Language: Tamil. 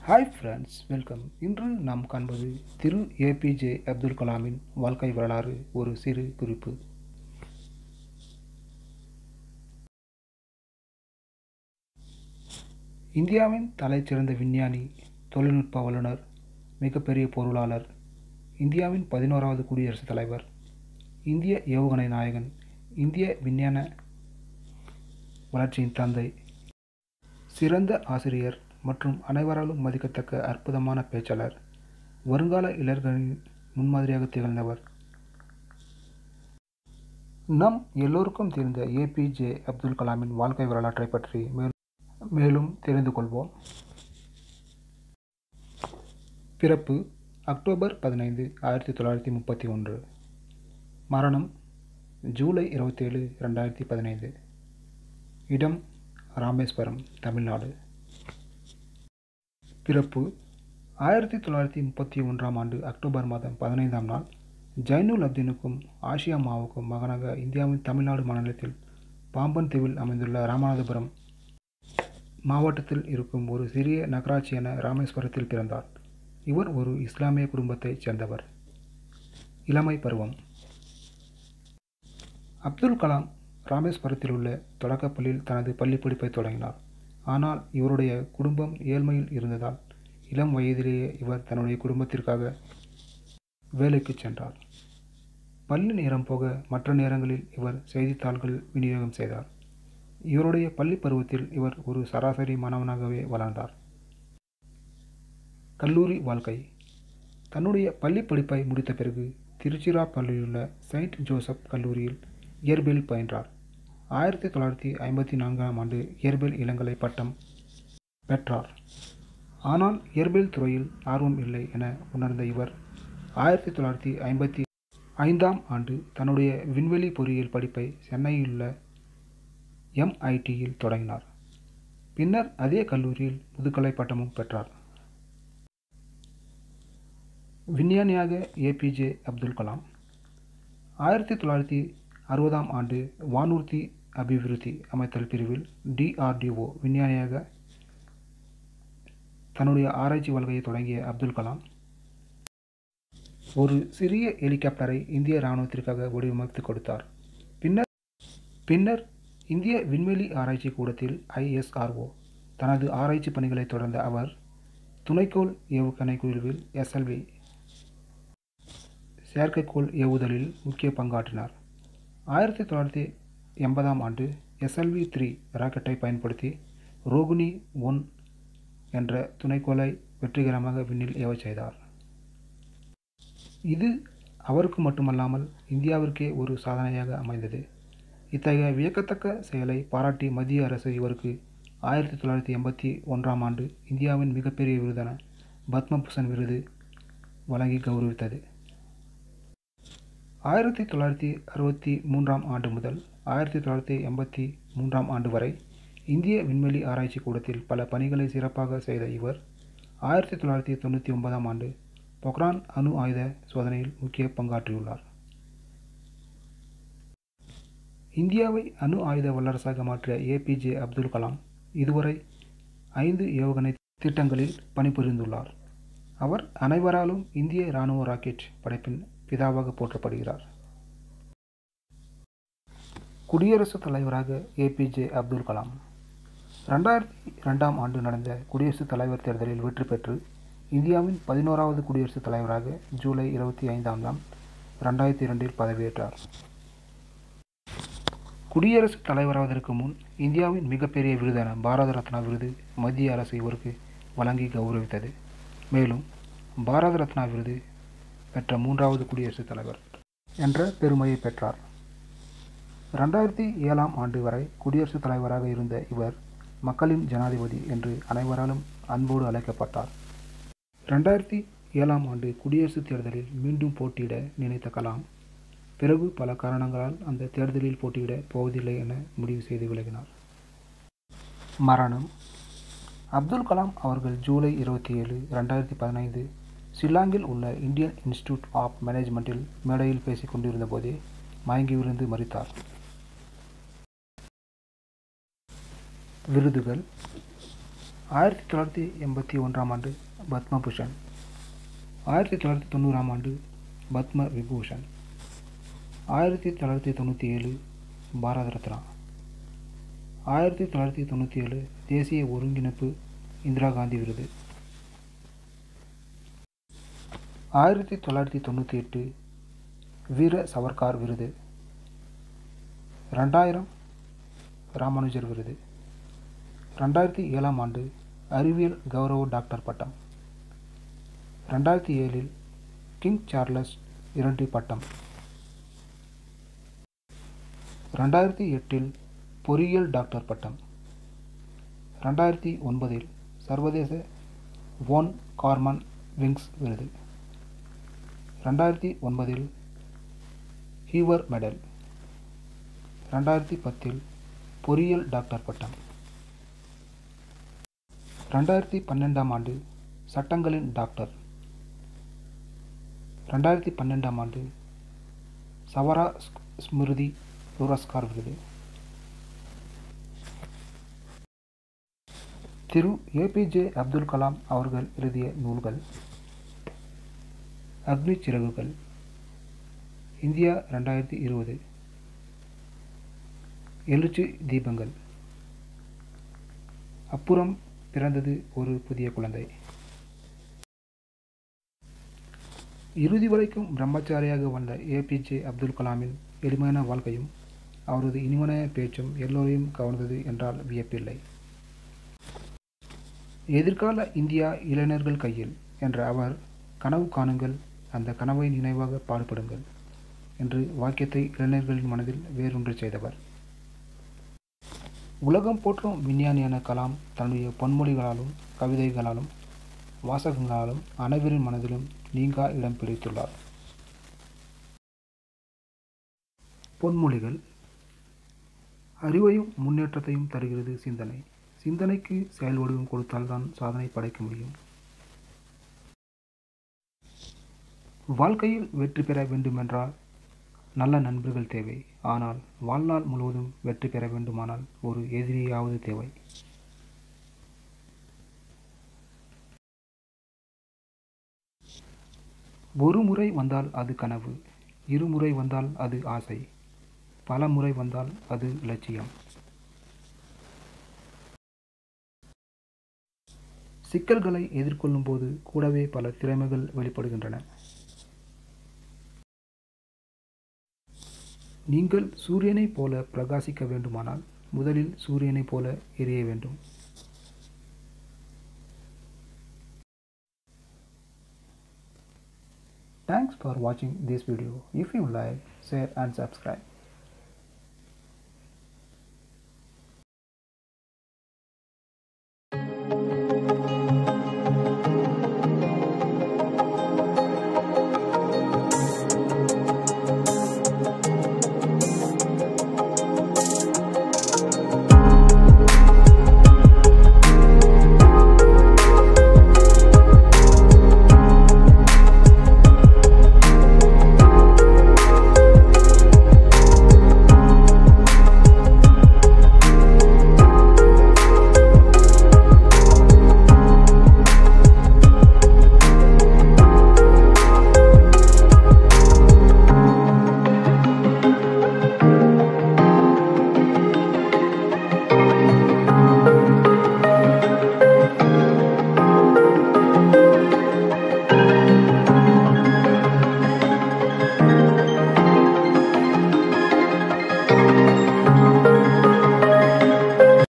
ஹாய் ஃப்ரெண்ட்ஸ் வெல்கம் இன்று நாம் காண்பது திரு ஏபிஜே அப்துல் கலாமின் வாழ்க்கை வரலாறு ஒரு சிறு குறிப்பு இந்தியாவின் தலைச்சிறந்த விஞ்ஞானி தொழில்நுட்ப வல்லுநர் மிகப்பெரிய பொருளாளர் இந்தியாவின் பதினோராவது குடியரசுத் தலைவர் இந்திய ஏவுகணை நாயகன் இந்திய விஞ்ஞான வளர்ச்சியின் தந்தை சிறந்த ஆசிரியர் மற்றும் அனைவராலும் மதிக்கத்தக்க அற்புதமான பேச்சாளர் வருங்கால இளைஞர்களின் முன்மாதிரியாக திகழ்ந்தவர் நம் எல்லோருக்கும் தெரிந்த ஏபிஜே அப்துல் கலாமின் வாழ்க்கை வரலாற்றை பற்றி மேலும் மேலும் தெரிந்து கொள்வோம் பிறப்பு அக்டோபர் பதினைந்து ஆயிரத்தி தொள்ளாயிரத்தி முப்பத்தி ஒன்று மரணம் ஜூலை இருபத்தேழு ரெண்டாயிரத்தி பதினைந்து இடம் ராமேஸ்வரம் தமிழ்நாடு பிறப்பு ஆயிரத்தி தொள்ளாயிரத்தி முப்பத்தி ஒன்றாம் ஆண்டு அக்டோபர் மாதம் பதினைந்தாம் நாள் ஜைனுல் அப்தீனுக்கும் ஆசியாமாவுக்கும் மகனாக இந்தியாவின் தமிழ்நாடு மாநிலத்தில் பாம்பன் தீவில் அமைந்துள்ள ராமநாதபுரம் மாவட்டத்தில் இருக்கும் ஒரு சிறிய நகராட்சியான ராமேஸ்வரத்தில் பிறந்தார் இவர் ஒரு இஸ்லாமிய குடும்பத்தைச் சேர்ந்தவர் இளமை பருவம் அப்துல் கலாம் ராமேஸ்வரத்தில் உள்ள தொடக்கப்பள்ளியில் தனது பள்ளி படிப்பை தொடங்கினார் ஆனால் இவருடைய குடும்பம் ஏழ்மையில் இருந்ததால் இளம் வயதிலேயே இவர் தன்னுடைய குடும்பத்திற்காக வேலைக்கு சென்றார் பள்ளி நேரம் போக மற்ற நேரங்களில் இவர் செய்தித்தாள்கள் விநியோகம் செய்தார் இவருடைய பள்ளி பருவத்தில் இவர் ஒரு சராசரி மாணவனாகவே வளர்ந்தார் கல்லூரி வாழ்க்கை தன்னுடைய பள்ளி படிப்பை முடித்த பிறகு திருச்சிராப்பள்ளியிலுள்ள செயின்ட் ஜோசப் கல்லூரியில் இயற்பியல் பயின்றார் ஆயிரத்தி தொள்ளாயிரத்தி ஐம்பத்தி நான்காம் ஆண்டு இயற்பியல் இளங்கலை பட்டம் பெற்றார் ஆனால் இயற்பியல் துறையில் ஆர்வம் இல்லை என உணர்ந்த இவர் ஆயிரத்தி தொள்ளாயிரத்தி ஐம்பத்தி ஐந்தாம் ஆண்டு தன்னுடைய விண்வெளி பொறியியல் படிப்பை சென்னையிலுள்ள எம்ஐடியில் தொடங்கினார் பின்னர் அதே கல்லூரியில் முதுகலை பட்டமும் பெற்றார் விஞ்ஞானியாக ஏபிஜே அப்துல் கலாம் ஆயிரத்தி தொள்ளாயிரத்தி அறுபதாம் ஆண்டு வானூர்தி அபிவிருத்தி அமைத்தல் பிரிவில் டிஆர்டிஓ விஞ்ஞானியாக தன்னுடைய ஆராய்ச்சி வாழ்க்கையை தொடங்கிய அப்துல் கலாம் ஒரு சிறிய ஹெலிகாப்டரை இந்திய இராணுவத்திற்காக வடிவமைத்து கொடுத்தார் பின்னர் பின்னர் இந்திய விண்வெளி ஆராய்ச்சி கூடத்தில் ஐஎஸ்ஆர்ஓ தனது ஆராய்ச்சி பணிகளை தொடர்ந்த அவர் துணைக்கோள் ஏவுகணை குழுவில் எஸ்எல்வி செயற்கைக்கோள் ஏவுதலில் முக்கிய பங்காற்றினார் ஆயிரத்தி தொள்ளாயிரத்தி எண்பதாம் ஆண்டு எஸ்எல்வி த்ரீ ராக்கெட்டை பயன்படுத்தி ரோகிணி ஒன் என்ற துணைக்கோளை வெற்றிகரமாக விண்ணில் ஏவச் செய்தார் இது அவருக்கு மட்டுமல்லாமல் இந்தியாவிற்கே ஒரு சாதனையாக அமைந்தது இத்தகைய வியக்கத்தக்க செயலை பாராட்டி மத்திய அரசு இவருக்கு ஆயிரத்தி தொள்ளாயிரத்தி எண்பத்தி ஒன்றாம் ஆண்டு இந்தியாவின் மிகப்பெரிய விருதான பத்மபூஷன் விருது வழங்கி கௌரவித்தது ஆயிரத்தி தொள்ளாயிரத்தி அறுபத்தி மூன்றாம் ஆண்டு முதல் ஆயிரத்தி தொள்ளாயிரத்தி எண்பத்தி மூன்றாம் ஆண்டு வரை இந்திய விண்வெளி ஆராய்ச்சி கூடத்தில் பல பணிகளை சிறப்பாக செய்த இவர் ஆயிரத்தி தொள்ளாயிரத்தி தொண்ணூற்றி ஒன்பதாம் ஆண்டு பொக்ரான் அணு ஆயுத சோதனையில் முக்கிய பங்காற்றியுள்ளார் இந்தியாவை அணு ஆயுத வல்லரசாக மாற்றிய ஏபிஜே அப்துல் கலாம் இதுவரை ஐந்து ஏவுகணை திட்டங்களில் பணிபுரிந்துள்ளார் அவர் அனைவராலும் இந்திய இராணுவ ராக்கெட் படைப்பின் பிதாவாக போற்றப்படுகிறார் குடியரசுத் தலைவராக ஏபிஜே அப்துல் கலாம் ரெண்டாயிரத்தி ரெண்டாம் ஆண்டு நடந்த குடியரசுத் தலைவர் தேர்தலில் வெற்றி பெற்று இந்தியாவின் பதினோராவது குடியரசுத் தலைவராக ஜூலை இருபத்தி ஐந்தாம் நாள் ரெண்டாயிரத்தி இரண்டில் பதவியேற்றார் குடியரசுத் தலைவராவதற்கு முன் இந்தியாவின் மிகப்பெரிய விருதான பாரத ரத்னா விருது மத்திய அரசு இவருக்கு வழங்கி கௌரவித்தது மேலும் பாரத ரத்னா விருது பெற்ற மூன்றாவது குடியரசுத் தலைவர் என்ற பெருமையை பெற்றார் ரெண்டாயிரத்தி ஏழாம் ஆண்டு வரை குடியரசுத் தலைவராக இருந்த இவர் மக்களின் ஜனாதிபதி என்று அனைவராலும் அன்போடு அழைக்கப்பட்டார் ரெண்டாயிரத்தி ஏழாம் ஆண்டு குடியரசுத் தேர்தலில் மீண்டும் போட்டியிட நினைத்த கலாம் பிறகு பல காரணங்களால் அந்த தேர்தலில் போட்டியிட போவதில்லை என முடிவு செய்து விலகினார் மரணம் அப்துல் கலாம் அவர்கள் ஜூலை இருபத்தி ஏழு ரெண்டாயிரத்தி பதினைந்து ஷில்லாங்கில் உள்ள இந்தியன் இன்ஸ்டிடியூட் ஆஃப் மேனேஜ்மெண்ட்டில் மேடையில் பேசிக் கொண்டிருந்த போதே மயங்கி விழுந்து மறித்தார் விருதுகள் ஆயிரத்தி தொள்ளாயிரத்தி எண்பத்தி ஒன்றாம் ஆண்டு பத்மபூஷன் ஆயிரத்தி தொள்ளாயிரத்தி தொண்ணூறாம் ஆண்டு பத்ம விபூஷன் ஆயிரத்தி தொள்ளாயிரத்தி தொண்ணூற்றி ஏழு பாரத ரத்னா ஆயிரத்தி தொள்ளாயிரத்தி தொண்ணூற்றி ஏழு தேசிய ஒருங்கிணைப்பு இந்திரா காந்தி விருது ஆயிரத்தி தொள்ளாயிரத்தி தொண்ணூற்றி எட்டு வீர சவர்கார் விருது ரெண்டாயிரம் ராமானுஜர் விருது ரெண்டாயிரத்தி ஏழாம் ஆண்டு அறிவியல் கௌரவ டாக்டர் பட்டம் ரெண்டாயிரத்தி ஏழில் கிங் சார்லஸ் இரண்டு பட்டம் ரெண்டாயிரத்தி எட்டில் பொறியியல் டாக்டர் பட்டம் ரெண்டாயிரத்தி ஒன்பதில் சர்வதேச வோன் கார்மன் விங்ஸ் விருது ரெண்டாயிரத்தி ஒன்பதில் ஹீவர் மெடல் ரெண்டாயிரத்தி பத்தில் பொறியியல் டாக்டர் பட்டம் ரெண்டாயிரத்தி பன்னெண்டாம் ஆண்டு சட்டங்களின் டாக்டர் ரெண்டாயிரத்தி பன்னெண்டாம் ஆண்டு சவரா ஸ்மிருதி புரஸ்கார் விருது திரு ஏபிஜே அப்துல் கலாம் அவர்கள் எழுதிய நூல்கள் அக்னி சிறகுகள் இந்தியா ரெண்டாயிரத்தி இருபது எழுச்சி தீபங்கள் அப்புறம் பிறந்தது ஒரு புதிய குழந்தை இறுதி வரைக்கும் பிரம்மச்சாரியாக வந்த ஏபிஜே அப்துல் கலாமின் எளிமையான வாழ்க்கையும் அவரது இனிமையான பேச்சும் எல்லோரையும் கவர்ந்தது என்றால் வியப்பில்லை எதிர்கால இந்தியா இளைஞர்கள் கையில் என்ற அவர் கனவு காணுங்கள் அந்த கனவை நினைவாக பாடுபடுங்கள் என்று வாக்கியத்தை இளைஞர்களின் மனதில் வேரூன்று செய்தவர் உலகம் போற்றும் விஞ்ஞானியான கலாம் தன்னுடைய பொன்மொழிகளாலும் கவிதைகளாலும் வாசகங்களாலும் அனைவரின் மனதிலும் நீங்கா இடம் பிடித்துள்ளார் பொன்மொழிகள் அறிவையும் முன்னேற்றத்தையும் தருகிறது சிந்தனை சிந்தனைக்கு செயல் வடிவம் கொடுத்தால்தான் சாதனை படைக்க முடியும் வாழ்க்கையில் வெற்றி பெற வேண்டுமென்றால் நல்ல நண்பர்கள் தேவை ஆனால் வாழ்நாள் முழுவதும் வெற்றி பெற வேண்டுமானால் ஒரு எதிரியாவது தேவை ஒரு முறை வந்தால் அது கனவு இருமுறை வந்தால் அது ஆசை பல முறை வந்தால் அது லட்சியம் சிக்கல்களை எதிர்கொள்ளும் போது கூடவே பல திறமைகள் வெளிப்படுகின்றன நீங்கள் சூரியனைப் போல பிரகாசிக்க வேண்டுமானால் முதலில் சூரியனைப் போல எரிய வேண்டும் Thanks for watching this video. If you like, share and subscribe.